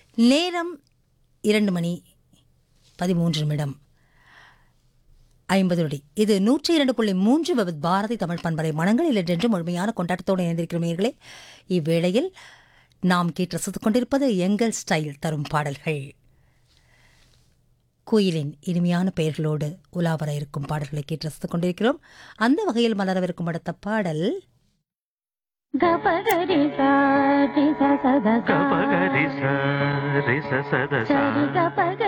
நேரம் இரண்டு மணி பதிமூன்று நிமிடம் ஐம்பது நொடி இது நூற்றி இரண்டு புள்ளி மூன்று விபத் பாரதி தமிழ் பண்பலை மனங்களில் என்றென்று முழுமையான கொண்டாட்டத்தோடு இணைந்திருக்கிறீர்களே இவ்வேளையில் நாம் கேட்டு ரசித்துக் கொண்டிருப்பது எங்கள் ஸ்டைல் தரும் பாடல்கள் கோயிலின் இனிமையான பெயர்களோடு உலாவர இருக்கும் பாடல்களை கேட்டு ரசித்துக் கொண்டிருக்கிறோம் அந்த வகையில் மலரவிருக்கும் அடுத்த பாடல் గపగరి సాటి సద గపగరి స రి స సద స సరి గపగ